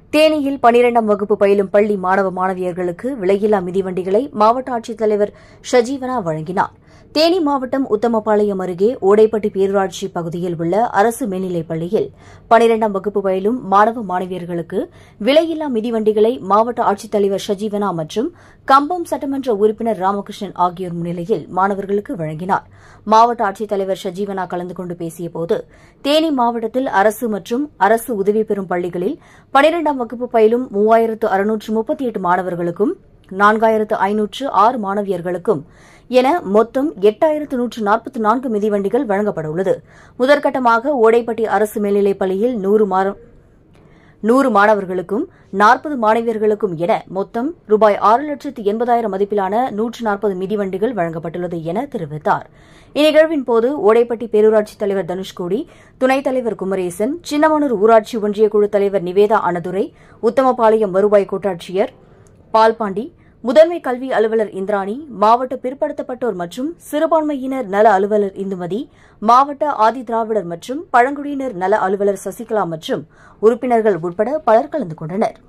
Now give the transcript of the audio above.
தேனியில் பனிரெண்டாம் வகுப்பு பயிலும் பள்ளி மாணவ மாணவியர்களுக்கு விலையில்லா மிதிவண்டிகளை மாவட்ட ஆட்சித்தலைவர் ஷஜீவனா வழங்கினார் தேனி மாவட்டம் உத்தமபாளையம் அருகே ஓடைப்பட்டி பேரூராட்சி பகுதியில் உள்ள அரசு மேல்நிலைப் பள்ளியில் பனிரெண்டாம் வகுப்பு பயிலும் மாணவ மாணவியர்களுக்கு விலையில்லா மிதிவண்டிகளை மாவட்ட ஆட்சித்தலைவர் ஷஜீவனா மற்றும் கம்பம் சட்டமன்ற உறுப்பினர் ராமகிருஷ்ணன் ஆகியோர் முன்னிலையில் மாணவர்களுக்கு வழங்கினார் மாவட்ட ஆட்சித்தலைவர் ஷஜீவனா கலந்து கொண்டு பேசியபோது தேனி மாவட்டத்தில் அரசு மற்றும் அரசு உதவி பெறும் பள்ளிகளில் பனிரெண்டாம் வகுப்பு பயிலும் மூவாயிரத்து அறுநூற்று முப்பத்தி எட்டு மாணவர்களுக்கும் நான்காயிரத்து ஐநூற்று ஆறு மாணவியர்களுக்கும் என மொத்தம் எட்டாயிரத்து நூற்று நாற்பத்தி நான்கு மிதிவண்டிகள் வழங்கப்படவுள்ளது முதற்கட்டமாக ஓடைப்பட்டி அரசு மேல்நிலைப் பள்ளியில் நூறு நூறு மாணவர்களுக்கும் நாற்பது மாணவியர்களுக்கும் என மொத்தம் ரூபாய் ஆறு லட்சத்து எண்பதாயிரம் மதிப்பிலான நூற்று நாற்பது மிதிவண்டிகள் வழங்கப்பட்டுள்ளது என தெரிவித்தார் இந்நிகழ்வின் போது ஓடைப்பட்டி பேரூராட்சித் தலைவர் தனுஷ்கோடி துணைத் தலைவர் குமரேசன் சின்னமனூர் ஊராட்சி ஒன்றிய குழு தலைவர் நிவேதா அனதுரை உத்தமபாளையம் வருவாய் கோட்டாட்சியர் பால்பாண்டி முதன்மை கல்வி அலுவலர் இந்திராணி மாவட்ட பிற்படுத்தப்பட்டோர் மற்றும் சிறுபான்மையினர் நல அலுவலர் இந்துமதி மாவட்ட ஆதி திராவிடர் மற்றும் பழங்குடியினர் நல அலுவலர் சசிகலா மற்றும் உறுப்பினர்கள் உட்பட பலர் கலந்து கொண்டனர்